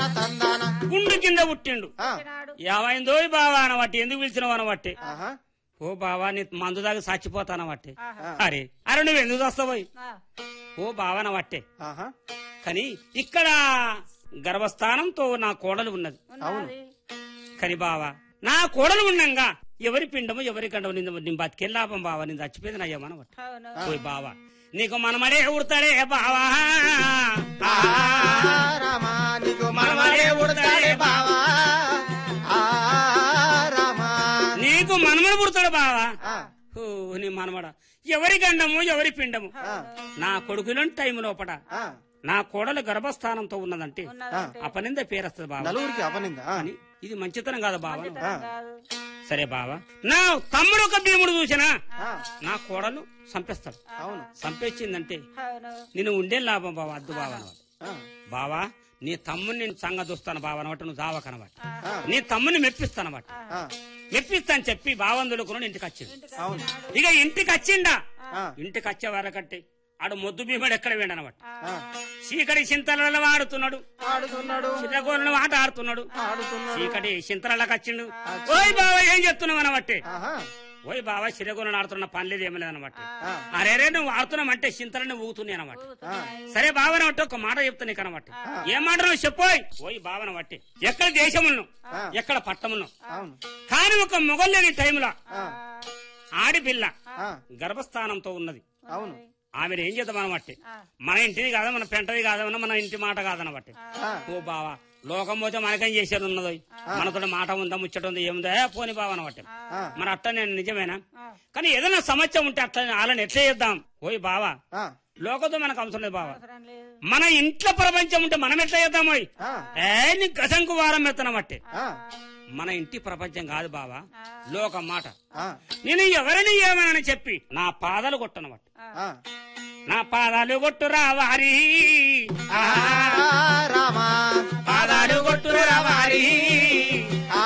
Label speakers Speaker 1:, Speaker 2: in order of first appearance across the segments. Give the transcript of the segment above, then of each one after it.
Speaker 1: తందాన
Speaker 2: గుండు కింద పుట్టిండు
Speaker 1: ఆ,
Speaker 3: నాడు
Speaker 2: ఏమైందో ఈ బావా అనబట్టి ఎందుకు పిలిచినావు అనబట్టి
Speaker 1: ఆహా,
Speaker 2: ఓ బావా నీ మందు దాకా చచ్చిపోతానబట్టి
Speaker 3: ఆహా.
Speaker 2: అరే అరే నువ్వు ఎందుకు వస్తావు
Speaker 3: ఆ,
Speaker 2: ఓ బావనబట్టే
Speaker 1: ఆహా.
Speaker 2: కానీ ఇక్కడ గర్భస్థానంతో నా కోడలు ఉన్నది
Speaker 3: ఉన్నది
Speaker 2: కానీ బావా నా కోడలు ఉండంగా ఎవరి పిండము ఎవరి కండము నిన్ను నేను బతికే లాభం బావా నేను చచ్చిపోయింది నా ఏమనబట్టి
Speaker 3: అవును
Speaker 2: ఓయ్ బావా నీకు మనమడే ఉడతాడే బావా
Speaker 1: ఆ, రామా నీకు మనమడే ఉడతాడే బావా ఆ, రామా
Speaker 2: నీకు మనమడు పుడతాడు బావా
Speaker 1: ఆ,
Speaker 2: ఓ నీ మనమడ ఎవరి గండము ఎవరి పిండము
Speaker 1: ఆ,
Speaker 2: నా కొడుకులను టైం లోపట
Speaker 1: ఆ.
Speaker 2: నా కోడలు గర్భస్థానంతో ఉన్నదంటే
Speaker 3: ఉన్నదంటే
Speaker 2: అపనింద పేరస్తుంది బావా
Speaker 1: నలుగురికి అవనిందా ఆ,
Speaker 2: అని ఇది మంచితనం కాదు బావా
Speaker 3: మంచితనం కాదు
Speaker 2: సరే బావా నా తమ్ముడు ఒక భీముడు చూసినా
Speaker 1: ఆ,
Speaker 2: నా కోడలు చంపేస్తాడు
Speaker 1: అవును
Speaker 2: చంపేసిందంటే
Speaker 3: అవును
Speaker 2: నేను ఉండే లాభం బావా అద్దు బావా అన్నమాట
Speaker 1: ఆ,
Speaker 2: బావా నీ తమ్ముని నేను సంగ చూస్తాను బావా అనమాట నువ్వు జావకనమాట
Speaker 1: ఆ,
Speaker 2: నీ తమ్ముని మెప్పిస్తానమాట
Speaker 1: ఆ,
Speaker 2: మెప్పిస్తా అని చెప్పి బావందులకు ఇంటికి వచ్చింది
Speaker 1: అవును
Speaker 2: ఇక ఇంటికి వచ్చిండా
Speaker 1: ఆ,
Speaker 2: ఇంటికి వచ్చే వరకట్టి ఆడు మొద్దు భీముడు ఎక్కడ వేడనమాట
Speaker 1: ఆ.
Speaker 2: చీకటి చింతలలో ఆడుతున్నాడు
Speaker 1: ఆడుతున్నాడు
Speaker 2: చిన్నగోళ్ళను ఆట ఆడుతున్నాడు
Speaker 1: ఆడుతున్నాడు
Speaker 2: చీకటి చింతలకి వచ్చిండు ఓయ్ బావా ఏం చెప్తున్నావు అనబట్టే
Speaker 1: ఆహా,
Speaker 2: ఓయ్ బావా చిరగోళ్ళను ఆడుతున్న పని లేదు ఏమీ లేదనమాట
Speaker 1: ఆ,
Speaker 2: అరే రే నువ్వు ఆడుతున్నామంటే చింతలని ఊగుతున్నాయి అనమాట
Speaker 1: ఆ,
Speaker 2: సరే భావన బట్టి ఒక మాట చెప్తా నీకు అనమాట ఏం మాట నువ్వు చెప్పోయ్ ఓయ్ భావన బట్టి ఎక్కడ దేశములను
Speaker 1: ఆ.
Speaker 2: ఎక్కడ పట్టములను
Speaker 1: అవును
Speaker 2: కానీ ఒక మొగల్లేని టైంలో
Speaker 1: ఆ,
Speaker 2: ఆడిపిల్ల
Speaker 1: ఆ,
Speaker 2: గర్భస్థానంతో ఉన్నది
Speaker 1: అవును
Speaker 2: ఆమెను ఏం చేద్దాం అనబట్టి
Speaker 3: ఆ.
Speaker 2: మన ఇంటిది కాదా మన పెంటది కాదన్న మన ఇంటి మాట కాదనబట్టి
Speaker 1: ఆ,
Speaker 2: ఓ బావా లోకం పోతే మనకేం చేసేది ఉన్నదో మనతో మాట ఉందా ముచ్చట ఉందా ఏముందా ఏ పోని బావ అనబట్టి
Speaker 1: ఆ,
Speaker 2: మరి అట్లా నేను నిజమేనా
Speaker 3: ఆ,
Speaker 2: కానీ ఏదైనా సమస్య ఉంటే అట్లా వాళ్ళని ఎట్లా చేద్దాం ఓయ్ బావా
Speaker 1: ఆ,
Speaker 2: లోకంతో మనకు అవసరం లేదు బావా
Speaker 3: అవసరం లేదు
Speaker 2: మన ఇంట్లో ప్రపంచం ఉంటే మనం ఎట్లా చేద్దాం ఓయ్
Speaker 1: ఆ,
Speaker 2: ఏ నీ గజంకు వారం ఎత్తనమట్టే
Speaker 1: ఆ,
Speaker 2: మన ఇంటి ప్రపంచం కాదు బావా లోకం మాట
Speaker 1: ఆ,
Speaker 2: నేను ఎవరిని ఏమనని చెప్పి నా పాదాలు కొట్టనమాట
Speaker 1: ఆ.
Speaker 2: నా పాదాలు కొట్టురా వారి
Speaker 1: ఆ, రామా
Speaker 2: పాదాలు కొట్టురా వారి
Speaker 1: ఆ,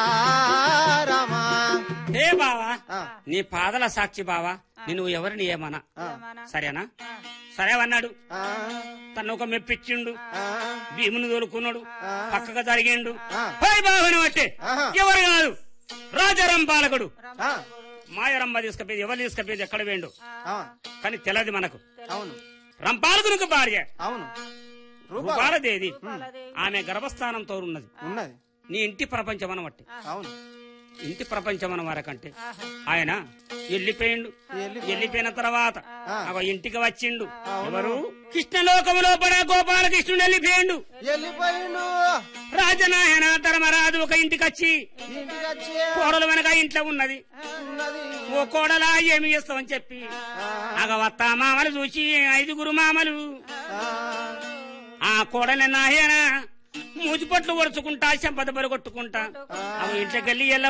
Speaker 1: రామా
Speaker 2: ఏ బావా
Speaker 1: ఆ,
Speaker 2: నీ పాదల సాక్షి బావా నేను ఎవరిని ఏమనా
Speaker 3: ఏమన్నా?
Speaker 2: సరేనా
Speaker 3: ఆ,
Speaker 2: సరే అన్నాడు
Speaker 1: ఆ,
Speaker 2: తను ఒక మెప్పిచ్చిండు
Speaker 1: ఆ,
Speaker 2: భీముని దొరుకున్నాడు
Speaker 1: ఆ.
Speaker 2: పక్కగా జరిగిండు
Speaker 1: ఆ.
Speaker 2: పోయి బావని బట్టే
Speaker 1: ఆహా.
Speaker 2: ఎవరు కాదు రాజారాం బాలకుడు
Speaker 1: ఆ,
Speaker 2: మాయరంబ తీసుకపోయేది ఎవరు తీసుకపోయేది ఎక్కడ వేండు
Speaker 1: ఆ,
Speaker 2: కానీ తెలది మనకు
Speaker 1: అవును
Speaker 2: రంపాలకునికి భార్య
Speaker 1: అవును రూపాల
Speaker 2: రూపాలదేది
Speaker 3: వాళ్ళది.
Speaker 2: ఆమె గర్భస్థానంతో ఉన్నది
Speaker 1: ఉన్నది
Speaker 2: నీ ఇంటి ప్రపంచం అనబట్టి
Speaker 1: అవును
Speaker 2: ఇంటి ప్రపంచం అన్న వరకంటే
Speaker 3: ఆహా.
Speaker 2: ఆయన వెళ్ళిపోయిండు
Speaker 1: వెళ్ళిపోయిండు.
Speaker 2: వెళ్ళిపోయిన తర్వాత
Speaker 1: ఆ.
Speaker 2: అగో ఇంటికి వచ్చిండు ఎవరు కృష్ణలోకములో పడ గోపాలకృష్ణుడు వెళ్ళిపోయిండు
Speaker 1: వెళ్ళిపోయిండు
Speaker 2: రాజనాయన ధర్మరాజు ఒక ఇంటికి వచ్చి
Speaker 1: ఇంటికి వచ్చి
Speaker 2: కోడలు వెనక ఇంట్లో ఉన్నది
Speaker 1: ఉన్నది
Speaker 2: ఓ కోడలా ఏమి చేస్తామని చెప్పి
Speaker 1: ఆ,
Speaker 2: అగవత్త మామలు చూసి ఐదుగురు మామలు
Speaker 1: ఆ,
Speaker 2: ఆ కోడలి నాయన మూతిపట్లు ఒడుచుకుంటా చెంపద కొట్టుకుంటా అవి ఇంట్లోకి వెళ్ళి